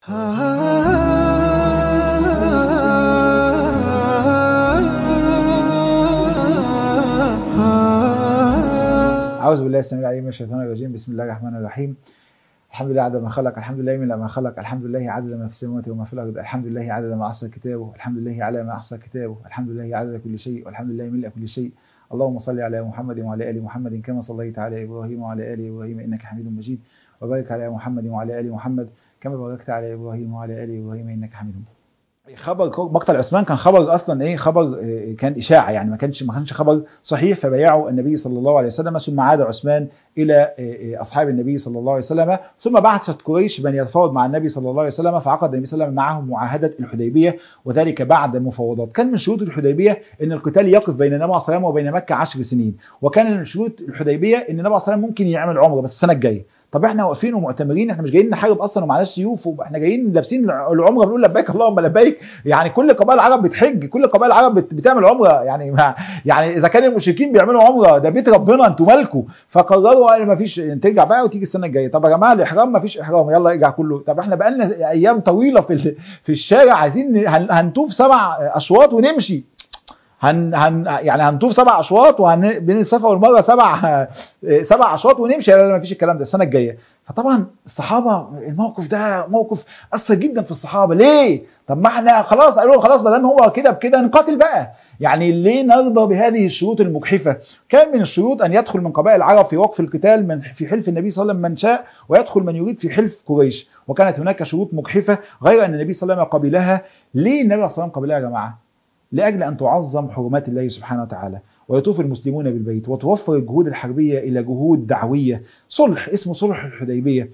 أعوذ بالله السميع العليم من الشيطان الرجيم بسم الله الرحمن الرحيم الحمد لله عدد ما خلق الحمد لله من ما خلق الحمد لله عدد ما في السماوات وما في الأرض الحمد لله عدد ما أحصى كتابه الحمد لله على ما أحصى كتابه الحمد لله عدد كل شيء والحمد لله ملء كل شيء اللهم صل على محمد وعلى آل محمد كما صليت على إبراهيم وعلى آل إبراهيم إنك حميد مجيد وبارك على محمد وعلى آل محمد كما باركت على إبراهيم وعلى آل إبراهيم إنك حميد مجيد خبر مقتل عثمان كان خبر اصلا ايه خبر كان اشاعه يعني ما كانش ما كانش خبر صحيح فبايعه النبي صلى الله عليه وسلم ثم عاد عثمان الى اصحاب النبي صلى الله عليه وسلم ثم بعثت قريش من يتفاوض مع النبي صلى الله عليه وسلم فعقد النبي صلى الله عليه وسلم معهم معاهده الحديبيه وذلك بعد مفاوضات كان من شروط الحديبيه ان القتال يقف بين النبي صلى الله عليه وسلم وبين مكه 10 سنين وكان من شروط الحديبيه ان النبي صلى الله عليه وسلم ممكن يعمل عمره بس السنه الجايه طب احنا واقفين ومعتمرين احنا مش جايين نحارب اصلا ومعناش سيوف واحنا جايين لابسين العمره بنقول لبيك اللهم لبيك يعني كل قبائل العرب بتحج كل قبائل العرب بتعمل عمره يعني ما يعني اذا كان المشركين بيعملوا عمره ده بيت ربنا انتوا مالكم فقرروا قال ما فيش ترجع بقى وتيجي السنه الجايه طب يا جماعه الاحرام ما فيش احرام يلا ارجع كله طب احنا بقى لنا ايام طويله في في الشارع عايزين هنطوف سبع اشواط ونمشي هن هن يعني هنطوف سبع اشواط وهن بين الصفا والمروه سبع سبع اشواط ونمشي لا ما فيش الكلام ده السنه الجايه فطبعا الصحابه الموقف ده موقف اثر جدا في الصحابه ليه طب ما احنا خلاص قالوا خلاص ما دام هو كده بكده نقاتل بقى يعني ليه نرضى بهذه الشروط المجحفه كان من الشروط ان يدخل من قبائل العرب في وقف القتال من في حلف النبي صلى الله عليه وسلم من شاء ويدخل من يريد في حلف قريش وكانت هناك شروط مجحفه غير ان النبي صلى الله عليه وسلم قبلها ليه النبي صلى الله عليه وسلم قبلها يا جماعه لأجل أن تعظم حرمات الله سبحانه وتعالى ويطوف المسلمون بالبيت وتوفر الجهود الحربية إلى جهود دعوية صلح اسمه صلح الحديبية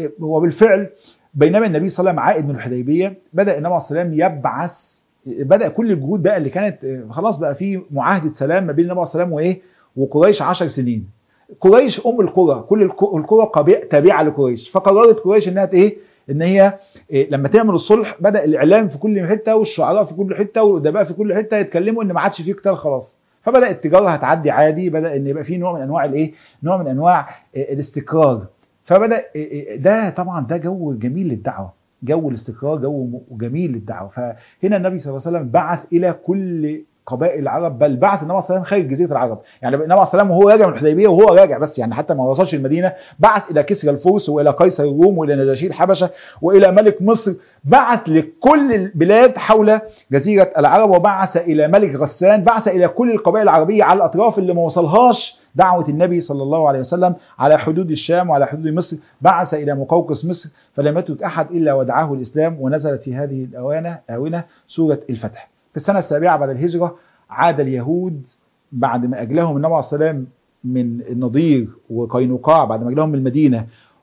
وبالفعل بينما النبي صلى الله عليه وسلم عائد من الحديبية بدأ النبي صلى الله عليه وسلم يبعث بدأ كل الجهود بقى اللي كانت خلاص بقى في معاهدة سلام ما بين النبي صلى الله عليه وسلم وإيه وقريش 10 سنين قريش أم القرى كل القرى تابعة لقريش فقررت قريش إنها إيه ان هي لما تعمل الصلح بدا الاعلام في كل حته والشعراء في كل حته والادباء في كل حته يتكلموا ان ما عادش فيه قتال خلاص فبدا التجاره هتعدي عادي بدا ان يبقى فيه نوع من انواع الايه نوع من انواع الاستقرار فبدا ده طبعا ده جو جميل للدعوه جو الاستقرار جو جميل للدعوه فهنا النبي صلى الله عليه وسلم بعث الى كل قبائل العرب بل بعث النبي صلى الله عليه وسلم خارج جزيره العرب يعني النبي صلى الله عليه وسلم وهو راجع من الحديبيه وهو راجع بس يعني حتى ما وصلش المدينه بعث الى كسرى الفرس والى قيصر الروم والى نجاشي الحبشه والى ملك مصر بعث لكل البلاد حول جزيره العرب وبعث الى ملك غسان بعث الى كل القبائل العربيه على الاطراف اللي ما وصلهاش دعوة النبي صلى الله عليه وسلم على حدود الشام وعلى حدود مصر بعث إلى مقوقس مصر فلم يترك أحد إلا ودعاه الإسلام ونزلت في هذه الأوانة آونة سورة الفتح في السنة السابعة بعد الهجرة عاد اليهود بعد ما أجلهم النبي عليه السلام من النضير وقينقاع بعد ما أجلهم من المدينة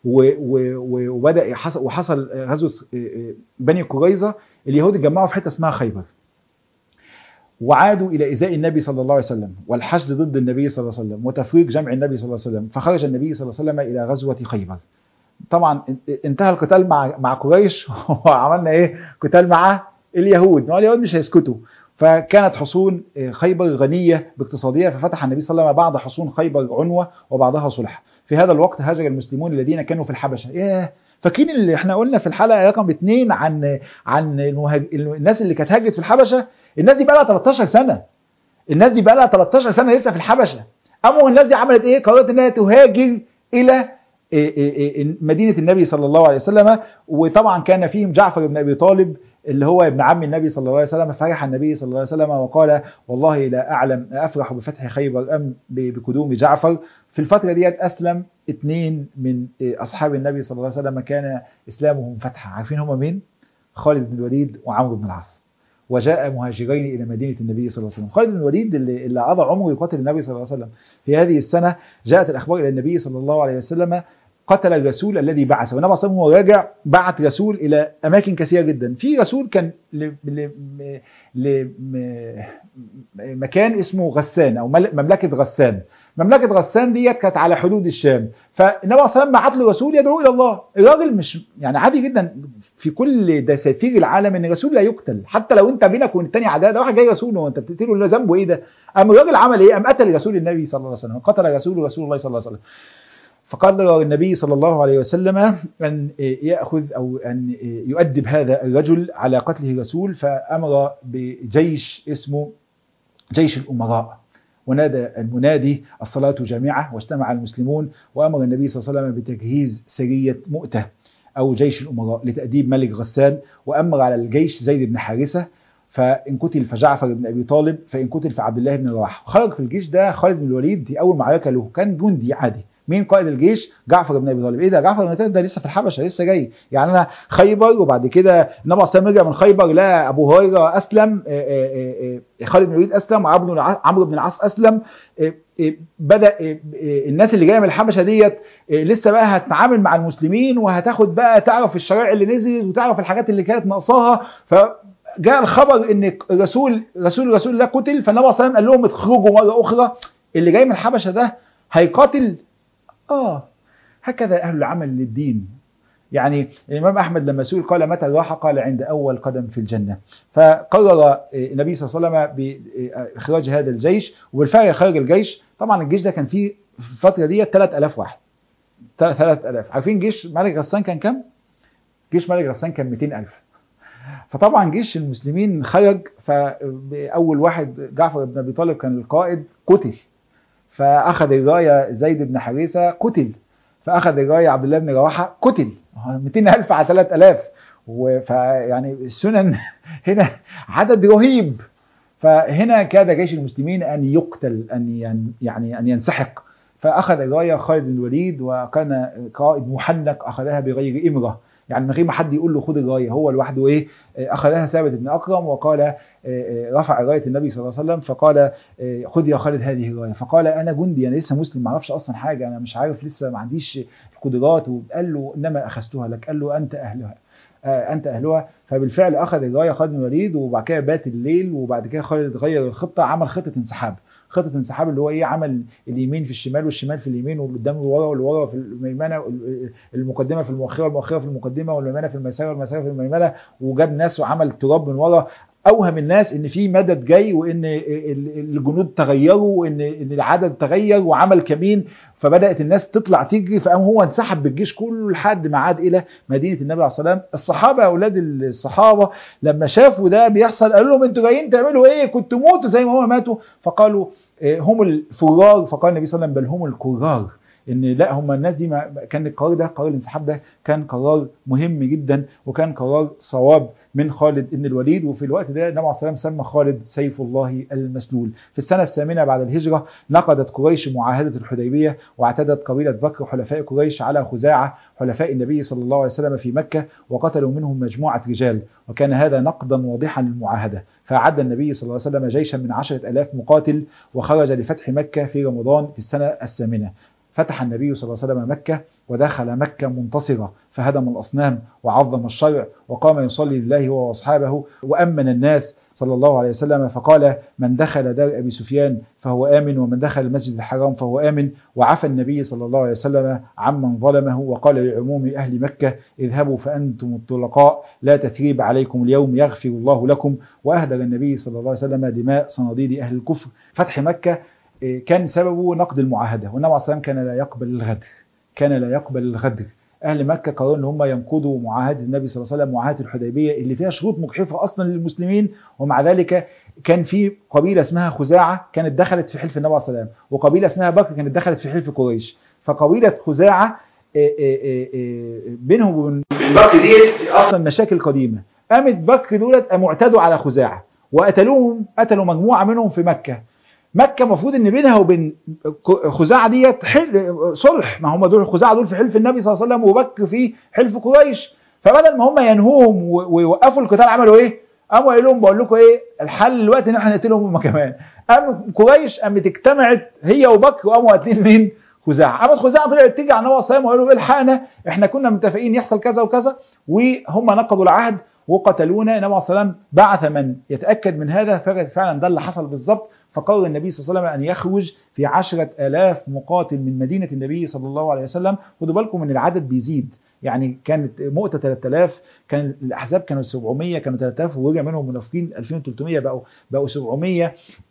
وبدأ وحصل غزوة بني قريظة اليهود اتجمعوا في حتة اسمها خيبر وعادوا إلى إزاء النبي صلى الله عليه وسلم والحشد ضد النبي صلى الله عليه وسلم وتفريق جمع النبي صلى الله عليه وسلم فخرج النبي صلى الله عليه وسلم إلى غزوة خيبر طبعا انتهى القتال مع مع قريش وعملنا ايه قتال مع اليهود ما اليهود مش هيسكتوا فكانت حصون خيبر غنية باقتصادية ففتح النبي صلى الله عليه وسلم بعض حصون خيبر عنوة وبعضها صلح في هذا الوقت هاجر المسلمون الذين كانوا في الحبشة ياه فاكرين اللي احنا قلنا في الحلقة رقم اثنين عن عن المهاج... الناس اللي كانت هاجرت في الحبشة الناس دي بقى لها 13 سنة الناس دي بقى لها 13 سنة لسه في الحبشة اما الناس دي عملت ايه قررت انها تهاجر الى مدينة النبي صلى الله عليه وسلم وطبعا كان فيهم جعفر بن ابي طالب اللي هو ابن عم النبي صلى الله عليه وسلم فرح النبي صلى الله عليه وسلم وقال والله لا أعلم أفرح بفتح خيبر أم بقدوم جعفر في الفترة ديت أسلم اثنين من أصحاب النبي صلى الله عليه وسلم كان إسلامهم فتحا عارفين هم مين؟ خالد بن الوليد وعمرو بن العاص وجاء مهاجرين إلى مدينة النبي صلى الله عليه وسلم خالد بن الوليد اللي, اللي قضى عمره يقاتل النبي صلى الله عليه وسلم في هذه السنة جاءت الأخبار إلى النبي صلى الله عليه وسلم قتل الرسول الذي بعثه والنبي صلى الله عليه وسلم راجع بعت رسول الى اماكن كثيره جدا في رسول كان لمكان اسمه غسان او مملكه غسان مملكه غسان ديت كانت على حدود الشام فالنبي صلى الله عليه وسلم بعت له رسول يدعو الى الله الراجل مش يعني عادي جدا في كل دساتير العالم ان الرسول لا يقتل حتى لو انت بينك وبين الثاني عداء ده واحد جاي رسول وانت بتقتله له ذنبه ايه ده قام الراجل عمل ايه قام قتل رسول النبي صلى الله عليه وسلم قتل رسول رسول الله صلى الله عليه وسلم فقرر النبي صلى الله عليه وسلم أن يأخذ أو أن يؤدب هذا الرجل على قتله الرسول فأمر بجيش اسمه جيش الأمراء ونادى المنادي الصلاة جامعة واجتمع المسلمون وأمر النبي صلى الله عليه وسلم بتجهيز سرية مؤتة أو جيش الأمراء لتأديب ملك غسان وأمر على الجيش زيد بن حارثة فإن قتل فجعفر بن أبي طالب فإن قتل فعبد الله بن رواحة خرج في الجيش ده خالد بن الوليد دي أول معركة له كان جندي عادي مين قائد الجيش جعفر بن ابي طالب ايه ده جعفر بن ابي طالب ده لسه في الحبشه لسه جاي يعني انا خيبر وبعد كده النبي صلى الله عليه وسلم من خيبر لا ابو هريره اسلم خالد بن الوليد اسلم عمرو بن العاص اسلم بدا الناس اللي جايه من الحبشه ديت لسه بقى هتتعامل مع المسلمين وهتاخد بقى تعرف الشرائع اللي نزلت وتعرف الحاجات اللي كانت ناقصاها ف جاء الخبر ان رسول رسول رسول الله قتل فالنبي صلى الله عليه وسلم قال لهم اخرجوا مره اخرى اللي جاي من الحبشه ده هيقاتل اه هكذا اهل العمل للدين يعني الامام احمد لما سئل قال متى الراحه قال عند اول قدم في الجنه فقرر النبي صلى الله عليه وسلم باخراج هذا الجيش وبالفعل خرج الجيش طبعا الجيش ده كان فيه في الفتره دي 3000 واحد 3000 عارفين جيش ملك غسان كان كام جيش ملك غسان كان 200000 فطبعا جيش المسلمين خرج فاول واحد جعفر بن ابي طالب كان القائد قتل فاخذ الرايه زيد بن حارثه قتل فاخذ الرايه عبد الله بن رواحه قتل 200000 على 3000 فيعني السنن هنا عدد رهيب فهنا كاد جيش المسلمين ان يقتل ان يعني ان ينسحق فاخذ الرايه خالد بن الوليد وكان قائد محنك اخذها بغير امره يعني من غير ما حد يقول له خد الرايه هو لوحده ايه اخذها ثابت بن اكرم وقال رفع رايه النبي صلى الله عليه وسلم فقال خذ يا خالد هذه الرايه فقال انا جندي انا لسه مسلم ما اعرفش اصلا حاجه انا مش عارف لسه ما عنديش القدرات وقال له انما اخذتها لك قال له انت اهلها انت اهلها فبالفعل اخذ الرايه خالد بن الوليد وبعد كده بات الليل وبعد كده خالد غير الخطه عمل خطه انسحاب خطه انسحاب اللي هو ايه عمل اليمين في الشمال والشمال في اليمين والقدام ورا واللي ورا في الميمنه المقدمه في المؤخره والمؤخره في المقدمه والميمنه في الميسره والميسره في الميمنه وجاب ناس وعمل تراب من ورا اوهم الناس ان في مدد جاي وان الجنود تغيروا وان ان العدد تغير وعمل كمين فبدات الناس تطلع تجري فقام هو انسحب بالجيش كله لحد ما عاد الى مدينه النبي عليه الصلاه والسلام الصحابه اولاد الصحابه لما شافوا ده بيحصل قالوا لهم انتوا جايين تعملوا ايه كنتوا موتوا زي ما هم ماتوا فقالوا هم الفرار فقال النبي صلى الله عليه وسلم بل هم الكرار ان لا هم الناس دي ما كان القرار ده قرار الانسحاب ده كان قرار مهم جدا وكان قرار صواب من خالد بن الوليد وفي الوقت ده النبي عليه الصلاه والسلام سمى خالد سيف الله المسلول في السنه الثامنه بعد الهجره نقضت قريش معاهده الحديبيه واعتدت قبيله بكر حلفاء قريش على خزاعه حلفاء النبي صلى الله عليه وسلم في مكه وقتلوا منهم مجموعه رجال وكان هذا نقضا واضحا للمعاهده فأعد النبي صلى الله عليه وسلم جيشا من عشرة ألاف مقاتل وخرج لفتح مكة في رمضان في السنة الثامنة فتح النبي صلى الله عليه وسلم مكة ودخل مكة منتصرة فهدم الأصنام وعظم الشرع وقام يصلي لله هو وأصحابه وأمن الناس صلى الله عليه وسلم فقال من دخل دار أبي سفيان فهو آمن ومن دخل المسجد الحرام فهو آمن وعفى النبي صلى الله عليه وسلم عمن ظلمه وقال لعموم أهل مكة اذهبوا فأنتم الطلقاء لا تثريب عليكم اليوم يغفر الله لكم وأهدر النبي صلى الله عليه وسلم دماء صناديد أهل الكفر فتح مكة كان سببه نقد المعاهدة والنبي عليه الصلاة والسلام كان لا يقبل الغدر كان لا يقبل الغدر اهل مكه قرروا ان هم ينقضوا معاهده النبي صلى الله عليه وسلم معاهده الحديبيه اللي فيها شروط مجحفه اصلا للمسلمين ومع ذلك كان في قبيله اسمها خزاعه كانت دخلت في حلف النبي عليه الصلاه والسلام وقبيله اسمها بكر كانت دخلت في حلف قريش فقبيله خزاعه بينهم وبين بكر دي اصلا مشاكل قديمه قامت بكر دولت قاموا اعتدوا على خزاعه وقتلوهم قتلوا مجموعه منهم في مكه مكة المفروض ان بينها وبين خزاعة ديت حل صلح ما هم دول خزاعة دول في حلف النبي صلى الله عليه وسلم وبكر في حلف قريش فبدل ما هم ينهوهم ويوقفوا القتال عملوا ايه؟ قاموا قالوا لهم بقول لكم ايه الحل دلوقتي ان احنا نقتلهم هم كمان قام قريش قامت اجتمعت هي وبكر وقاموا قاتلين مين؟ خزاعة قامت خزاعة طلعت تيجي على النبي صلى الله عليه وسلم وقالوا الحقنا احنا كنا متفقين يحصل كذا وكذا وهم نقضوا العهد وقتلونا النبي صلى الله عليه وسلم بعث من يتأكد من هذا فعلا ده اللي حصل بالظبط فقرر النبي صلى الله عليه وسلم أن يخرج في عشرة آلاف مقاتل من مدينة النبي صلى الله عليه وسلم خدوا بالكم أن العدد بيزيد يعني كانت مؤتة 3000 كان الاحزاب كانوا 700 كانوا 3000 ورجع منهم منافقين 2300 بقوا بقوا 700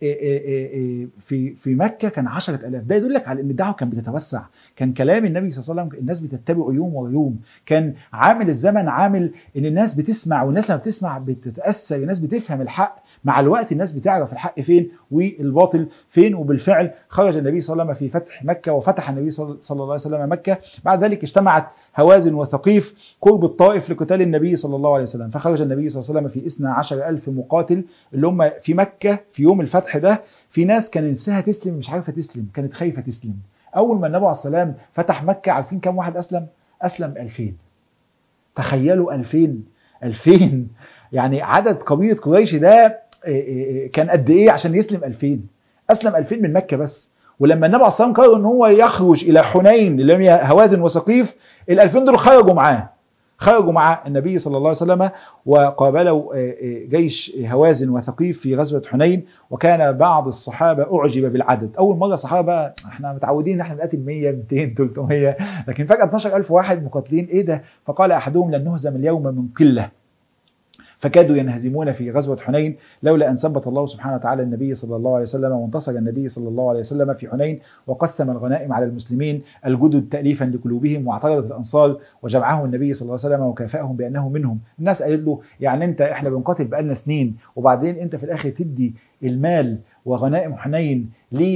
في في مكه كان 10000 ده يدل لك على ان الدعوه كانت بتتوسع كان كلام النبي صلى الله عليه وسلم الناس بتتبعه يوم ويوم كان عامل الزمن عامل ان الناس بتسمع والناس لما بتسمع بتتاثر الناس بتفهم الحق مع الوقت الناس بتعرف الحق فين والباطل فين وبالفعل خرج النبي صلى الله عليه وسلم في فتح مكه وفتح النبي صلى الله عليه وسلم مكه بعد ذلك اجتمعت هوازن وثقيف قرب الطائف لقتال النبي صلى الله عليه وسلم فخرج النبي صلى الله عليه وسلم في اثنى عشر ألف مقاتل اللي هم في مكة في يوم الفتح ده في ناس كان نفسها تسلم مش عارفة تسلم كانت خايفة تسلم أول ما النبي عليه السلام فتح مكة عارفين كم واحد أسلم أسلم 2000 تخيلوا 2000 2000 يعني عدد قبيلة قريش ده كان قد إيه عشان يسلم 2000 أسلم 2000 من مكة بس ولما النبي عليه الصلاه والسلام قرر ان هو يخرج الى حنين اللي هي هوازن وسقيف ال 2000 دول خرجوا معاه خرجوا مع النبي صلى الله عليه وسلم وقابلوا جيش هوازن وثقيف في غزوة حنين وكان بعض الصحابة أعجب بالعدد أول مرة الصحابة احنا متعودين ان احنا نقاتل 100 200 300 لكن فجأة 12000 واحد مقاتلين ايه ده فقال أحدهم لن نهزم اليوم من قلة فكادوا ينهزمون في غزوة حنين لولا أن ثبت الله سبحانه وتعالى النبي صلى الله عليه وسلم وانتصر النبي صلى الله عليه وسلم في حنين وقسم الغنائم على المسلمين الجدد تأليفا لقلوبهم واعترضت الأنصار وجمعهم النبي صلى الله عليه وسلم وكافأهم بأنه منهم الناس قالت له يعني أنت إحنا بنقاتل بقالنا سنين وبعدين أنت في الآخر تدي المال وغنائم حنين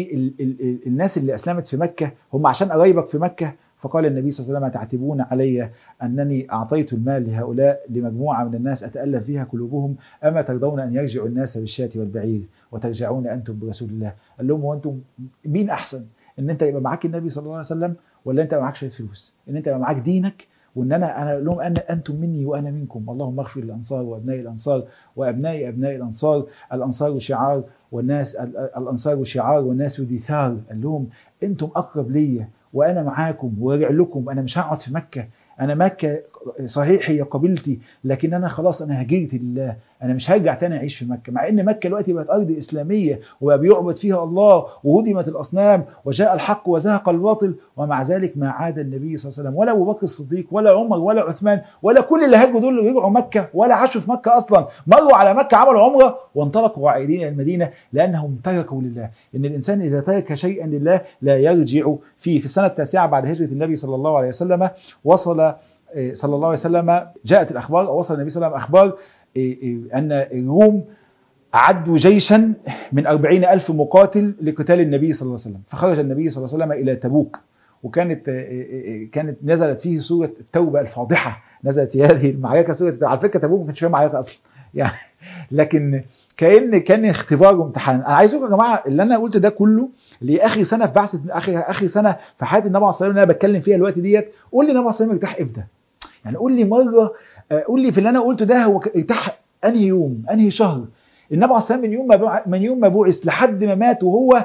للناس اللي أسلمت في مكة هم عشان قرايبك في مكة فقال النبي صلى الله عليه وسلم تعتبون علي أنني أعطيت المال لهؤلاء لمجموعة من الناس أتألف فيها قلوبهم أما ترضون أن يرجع الناس بالشاة والبعير وترجعون أنتم برسول الله قال لهم وأنتم مين أحسن ان انت يبقى معاك النبي صلى الله عليه وسلم ولا انت يبقى معاك شويه فلوس ان انت يبقى معاك دينك وان انا انا لهم ان انتم مني وانا منكم اللهم اغفر للانصار وابناء الانصار وابناء ابناء الانصار الانصار شعار والناس الانصار شعار والناس دثار قال لهم انتم اقرب ليا وانا معاكم وراجع لكم انا مش هقعد في مكه انا مكه صحيح هي قبيلتي لكن انا خلاص انا هجرت لله انا مش هرجع تاني اعيش في مكه مع ان مكه دلوقتي بقت ارض اسلاميه وبقى بيعبد فيها الله وهدمت الاصنام وجاء الحق وزهق الباطل ومع ذلك ما عاد النبي صلى الله عليه وسلم ولا ابو بكر الصديق ولا عمر ولا عثمان ولا كل اللي هاجروا دول اللي رجعوا مكه ولا عاشوا في مكه اصلا مروا على مكه عملوا عمره وانطلقوا عائدين الى المدينه لانهم تركوا لله ان الانسان اذا ترك شيئا لله لا يرجع فيه في السنه التاسعه بعد هجره النبي صلى الله عليه وسلم وصل صلى الله عليه وسلم جاءت الأخبار أو وصل النبي صلى الله عليه وسلم أخبار أن الروم أعدوا جيشا من أربعين ألف مقاتل لقتال النبي صلى الله عليه وسلم فخرج النبي صلى الله عليه وسلم إلى تبوك وكانت كانت نزلت فيه سورة التوبة الفاضحة نزلت في هذه المعركة سورة على فكرة تبوك ما كانش فيها معركة أصلا يعني لكن كأن كان اختبار وامتحان أنا عايز أقول يا جماعة اللي أنا قلت ده كله لاخر سنه في بعثه اخر اخر سنه في حياه النبي عليه الصلاه والسلام اللي انا بتكلم فيها الوقت ديت قول لي النبي عليه الصلاه والسلام ارتاح امتى؟ يعني قول لي مره قول لي في اللي انا قلته ده هو ارتاح انهي يوم انهي شهر النبي عليه الصلاه والسلام من يوم ما من يوم ما بعث لحد ما مات وهو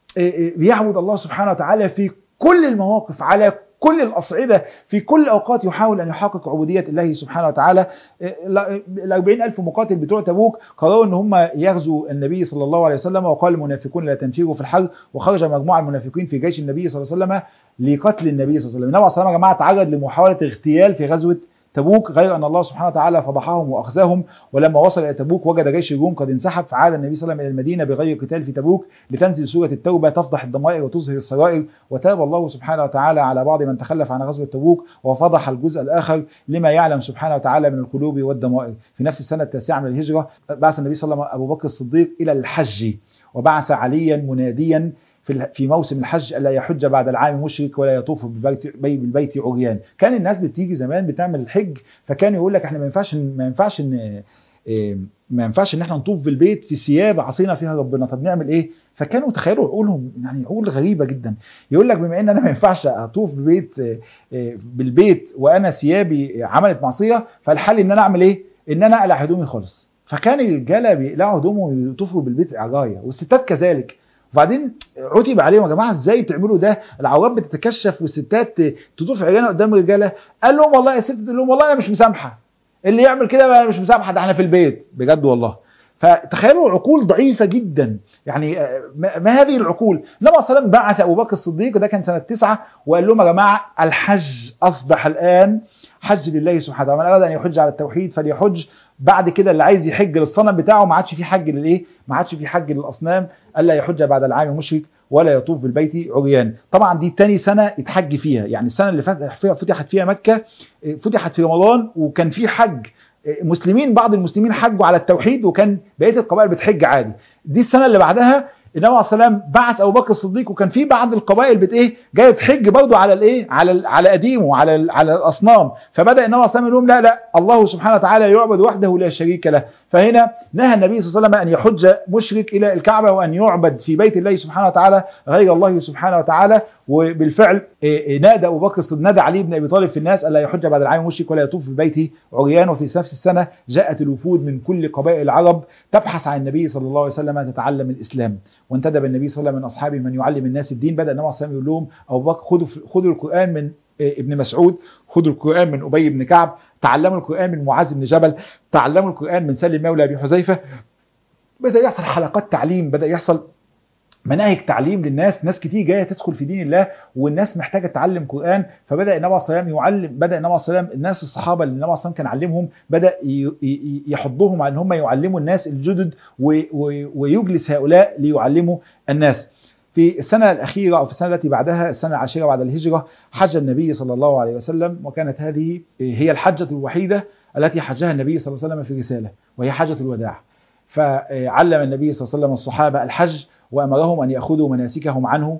بيعبد الله سبحانه وتعالى في كل المواقف على كل الأصعدة في كل الأوقات يحاول أن يحقق عبودية الله سبحانه وتعالى ال 40 ألف مقاتل بتوع تبوك قرروا أن هم يغزوا النبي صلى الله عليه وسلم وقال المنافقون لا تنفروا في الحرب وخرج مجموعة من المنافقين في جيش النبي صلى الله عليه وسلم لقتل النبي صلى الله عليه وسلم النبي صلى الله عليه وسلم يا جماعة تعرض لمحاولة اغتيال في غزوة تبوك غير أن الله سبحانه وتعالى فضحهم وأخزاهم ولما وصل إلى تبوك وجد جيش الروم قد انسحب فعاد النبي صلى الله عليه وسلم إلى المدينة بغير قتال في تبوك لتنزل سورة التوبة تفضح الضمائر وتظهر السرائر وتاب الله سبحانه وتعالى على بعض من تخلف عن غزوة تبوك وفضح الجزء الآخر لما يعلم سبحانه وتعالى من القلوب والضمائر في نفس السنة التاسعة من الهجرة بعث النبي صلى الله عليه وسلم أبو بكر الصديق إلى الحج وبعث عليا مناديا في موسم الحج الا يحج بعد العام مشرك ولا يطوف بالبيت بالبيت عريان كان الناس بتيجي زمان بتعمل الحج فكان يقول لك احنا ما ينفعش ما ينفعش ان ما ينفعش ان احنا نطوف بالبيت في ثياب عصينا فيها ربنا طب نعمل ايه فكانوا تخيلوا عقولهم يعني عقول غريبه جدا يقول لك بما ان انا ما ينفعش اطوف ببيت بالبيت وانا ثيابي عملت معصيه فالحل ان انا اعمل ايه ان انا اقلع هدومي خالص فكان الرجاله بيقلعوا هدومهم ويطوفوا بالبيت عرايه والستات كذلك وبعدين عتب عليهم يا جماعه ازاي بتعملوا ده العورات بتتكشف والستات تطوف عريانه قدام الرجاله قال لهم والله يا ست تقول لهم والله انا مش مسامحه اللي يعمل كده انا مش مسامحه ده احنا في البيت بجد والله فتخيلوا عقول ضعيفه جدا يعني آه، ما ما هذه العقول النبي صلى الله عليه وسلم بعث ابو بكر الصديق ده كان سنه تسعة وقال لهم يا جماعه الحج اصبح الان حج لله سبحانه وتعالى من اراد ان يحج على التوحيد فليحج بعد كده اللي عايز يحج للصنم بتاعه ما عادش في حج للايه ما عادش في حج للاصنام الا يحج بعد العام مشرك ولا يطوف بالبيت عريان طبعا دي تاني سنه اتحج فيها يعني السنه اللي فاتت فيها فتحت فيها مكه اه، فتحت في رمضان وكان في حج اه، مسلمين بعض المسلمين حجوا على التوحيد وكان بقيه القبائل بتحج عادي دي السنه اللي بعدها النبي عليه الصلاه والسلام بعث ابو بكر الصديق وكان في بعض القبائل بت ايه جايه تحج برضه على الايه على ال- على قديمه وعلى ال- على الاصنام فبدا النبي عليه الصلاه والسلام يقول لهم لا لا الله سبحانه وتعالى يعبد وحده لا شريك له فهنا نهى النبي صلى الله عليه وسلم ان يحج مشرك الى الكعبه وان يعبد في بيت الله سبحانه وتعالى غير الله سبحانه وتعالى وبالفعل إيه، إيه، نادى ابو بكر الصديق نادى علي بن ابي طالب في الناس الا يحج بعد العام مشرك ولا يطوف في البيت عريان وفي نفس السنه جاءت الوفود من كل قبائل العرب تبحث عن النبي صلى الله عليه وسلم تتعلم الاسلام وانتدب النبي صلى الله عليه وسلم من اصحابه من يعلم الناس الدين بدا النبي صلى الله عليه وسلم يقول لهم ابو بكر خذوا خذوا القران من إيه، ابن مسعود خذوا القران من ابي بن كعب تعلموا القران من معاذ بن جبل تعلموا القران من سلم مولى ابي حذيفه بدا يحصل حلقات تعليم بدا يحصل مناهج تعليم للناس ناس كتير جايه تدخل في دين الله والناس محتاجه تتعلم قران فبدا النبي عليه الصلاه والسلام يعلم بدا النبي عليه الصلاه والسلام الناس الصحابه اللي النبي عليه الصلاه والسلام كان علمهم بدا ي- ي- يحضهم على ان هم يعلموا الناس الجدد و- و- ويجلس هؤلاء ليعلموا الناس في السنة الأخيرة أو في السنة التي بعدها السنة العاشرة بعد الهجرة حج النبي صلى الله عليه وسلم وكانت هذه هي الحجة الوحيدة التي حجها النبي صلى الله عليه وسلم في رسالة وهي حجة الوداع فعلم النبي صلى الله عليه وسلم الصحابة الحج وأمرهم أن يأخذوا مناسكهم عنه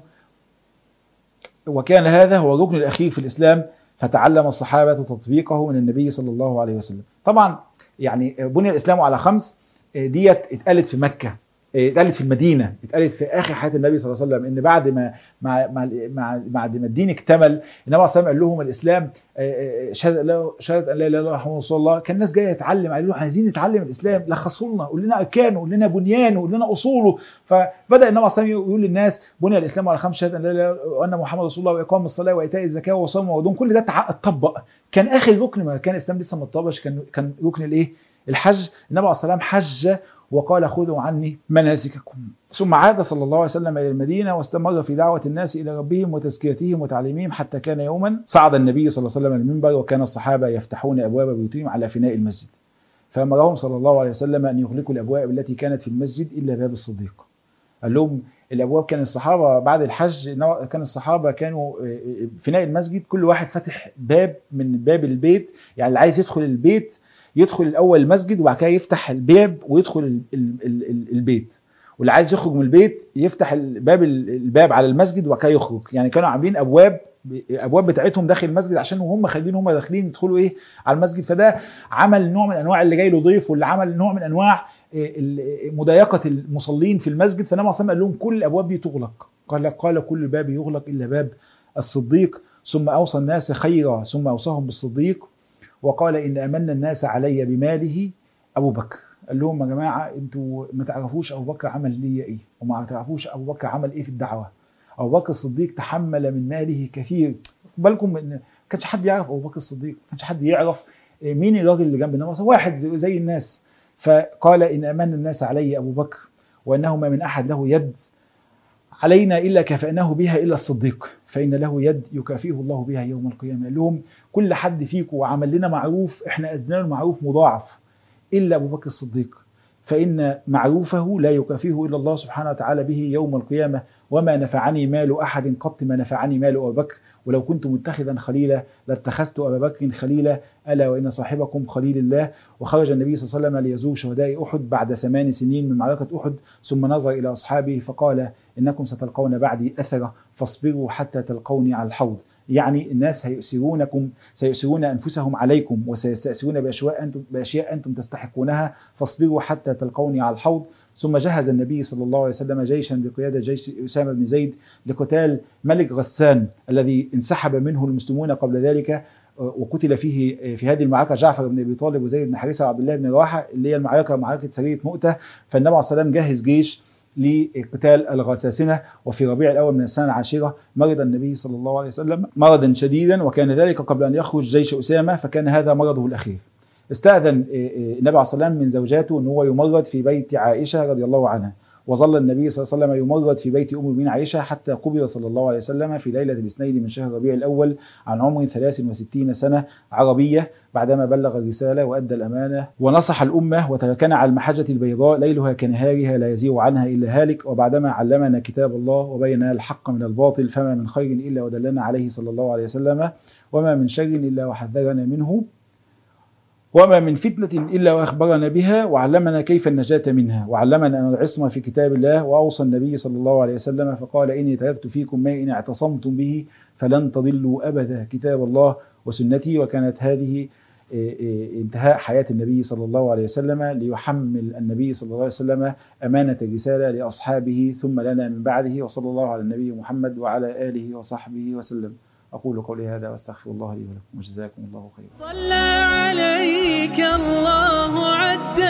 وكان هذا هو الركن الأخير في الإسلام فتعلم الصحابة تطبيقه من النبي صلى الله عليه وسلم طبعا يعني بني الإسلام على خمس ديت اتقالت في مكة اتقالت في المدينة اتقالت في آخر حياة النبي صلى الله عليه وسلم إن بعد ما مع مع مع بعد ما الدين اكتمل النبي صلى الله عليه وسلم قال لهم الإسلام شهادة شهادة أن لا إله إلا الله محمد رسول الله كان الناس جاية تتعلم قالوا له عايزين نتعلم الإسلام لخصوا لنا قول لنا أركانه قول لنا بنيانه قول لنا أصوله فبدأ النبي صلى الله عليه وسلم يقول للناس بني الإسلام على خمس شهادة أن لا إله إلا الله وأن محمد رسول الله وإقام الصلاة وإيتاء الزكاة وصوم ورمضان كل ده اتطبق كان آخر ركن ما كان الإسلام لسه ما اتطبقش كان كان ركن الإيه؟ الحج النبي عليه الصلاة والسلام حج وقال خذوا عني مناسككم ثم عاد صلى الله عليه وسلم إلى المدينة واستمر في دعوة الناس إلى ربهم وتزكيتهم وتعليمهم حتى كان يوما صعد النبي صلى الله عليه وسلم المنبر وكان الصحابة يفتحون أبواب بيوتهم على فناء المسجد فأمرهم صلى الله عليه وسلم أن يغلقوا الأبواب التي كانت في المسجد إلا باب الصديق قال لهم الابواب كان الصحابه بعد الحج كان الصحابه كانوا فناء المسجد كل واحد فاتح باب من باب البيت يعني اللي عايز يدخل البيت يدخل الاول المسجد وبعد كده يفتح الباب ويدخل ال ال ال البيت واللي عايز يخرج من البيت يفتح الباب الباب على المسجد وبعد كده يخرج يعني كانوا عاملين ابواب ابواب بتاعتهم داخل المسجد عشان وهم خارجين هم داخلين يدخلوا ايه على المسجد فده عمل نوع من انواع اللي جاي له ضيف واللي عمل نوع من انواع مضايقه المصلين في المسجد فالنبي صلى الله عليه وسلم قال لهم كل الابواب دي تغلق قال قال كل باب يغلق الا باب الصديق ثم اوصى الناس خيرا ثم اوصاهم بالصديق وقال ان امن الناس علي بماله ابو بكر قال لهم يا جماعه انتوا ما تعرفوش ابو بكر عمل لي ايه وما تعرفوش ابو بكر عمل ايه في الدعوه ابو بكر الصديق تحمل من ماله كثير بالكم ان ما كانش حد يعرف ابو بكر الصديق ما كانش حد يعرف مين الراجل اللي جنب النبي واحد زي الناس فقال ان امن الناس علي ابو بكر وانه ما من احد له يد علينا الا كفأناه بها الا الصديق فان له يد يكافئه الله بها يوم القيامه قال لهم كل حد فيكم عمل لنا معروف احنا اذنا له معروف مضاعف الا ابو بكر الصديق فإن معروفه لا يكافئه إلا الله سبحانه وتعالى به يوم القيامة وما نفعني مال أحد قط ما نفعني مال أبو بكر ولو كنت متخذا خليلا لاتخذت أبا بكر خليلا ألا وإن صاحبكم خليل الله وخرج النبي صلى الله عليه وسلم ليزور شهداء أحد بعد ثمان سنين من معركة أحد ثم نظر إلى أصحابه فقال إنكم ستلقون بعدي أثرة فاصبروا حتى تلقوني على الحوض يعني الناس هيؤسرونكم سيؤسرون انفسهم عليكم وسيستأسرون باشياء انتم باشياء انتم تستحقونها فاصبروا حتى تلقوني على الحوض ثم جهز النبي صلى الله عليه وسلم جيشا بقياده جيش اسامه بن زيد لقتال ملك غسان الذي انسحب منه المسلمون قبل ذلك وقتل فيه في هذه المعركه جعفر بن ابي طالب وزيد بن حارثه وعبد الله بن رواحه اللي هي المعركه معركه سريه مؤته فالنبي عليه الصلاه والسلام جهز جيش لقتال الغساسنة وفي ربيع الأول من السنة العاشرة مرض النبي صلى الله عليه وسلم مرضا شديدا وكان ذلك قبل أن يخرج جيش أسامة فكان هذا مرضه الأخير استأذن النبي عليه الصلاة والسلام من زوجاته أن هو يمرض في بيت عائشة رضي الله عنها وظل النبي صلى الله عليه وسلم يمرض في بيت أم المؤمنين عائشة حتى قبض صلى الله عليه وسلم في ليلة الاثنين من شهر ربيع الأول عن عمر 63 سنة عربية بعدما بلغ الرسالة وأدى الأمانة ونصح الأمة وتركنا على المحجة البيضاء ليلها كنهارها لا يزيغ عنها إلا هالك وبعدما علمنا كتاب الله وبين الحق من الباطل فما من خير إلا ودلنا عليه صلى الله عليه وسلم وما من شر إلا وحذرنا منه وما من فتنة إلا وأخبرنا بها وعلمنا كيف النجاة منها وعلمنا أن العصمة في كتاب الله وأوصى النبي صلى الله عليه وسلم فقال إني تركت فيكم ما إن اعتصمتم به فلن تضلوا أبدا كتاب الله وسنتي وكانت هذه انتهاء حياة النبي صلى الله عليه وسلم ليحمل النبي صلى الله عليه وسلم أمانة الرسالة لأصحابه ثم لنا من بعده وصلى الله على النبي محمد وعلى آله وصحبه وسلم أقول قولي هذا وأستغفر الله لي ولكم وجزاكم الله خيرا صلى عليك الله عد